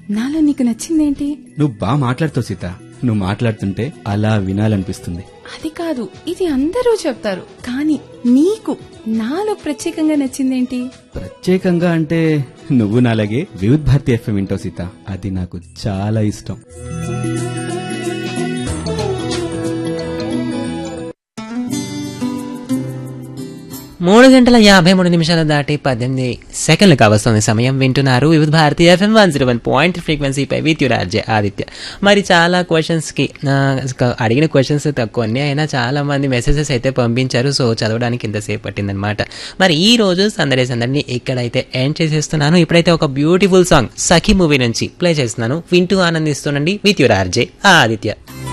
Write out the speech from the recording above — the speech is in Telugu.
నాలో నీకు నచ్చిందేంటి నువ్వు బాగా మాట్లాడుతావు సీత నువ్వు మాట్లాడుతుంటే అలా వినాలనిపిస్తుంది అది కాదు ఇది అందరూ చెప్తారు కానీ నీకు నాలో ప్రత్యేకంగా నచ్చిందేంటి ప్రత్యేకంగా అంటే నువ్వు నాలాగే వివిధ్ భారతి ఎఫ్ఎం వింటావు సీత అది నాకు చాలా ఇష్టం మూడు గంటల యాభై మూడు నిమిషాలు దాటి పద్దెనిమిది సెకండ్లు కావస్తుంది సమయం వింటున్నారు Vividh Bharati FM one zero one point ఫ్రీక్వెన్సీపై విత్ రాజ్య ఆదిత్య మరి చాలా క్వశ్చన్స్కి అడిగిన క్వశ్చన్స్ కొన్ని అయినా చాలా మంది మెసేజెస్ అయితే పంపించారు సో చదవడానికి ఇంతసేపు పట్టిందనమాట మరి ఈ రోజు సందడి సందడిని ఇక్కడైతే ఎండ్ చేసేస్తున్నాను ఇప్పుడైతే ఒక బ్యూటిఫుల్ సాంగ్ సఖీ మూవీ నుంచి ప్లే చేస్తున్నాను వింటూ ఆనందిస్తుండండి విత్ యువర్ ఆర్జే ఆదిత్య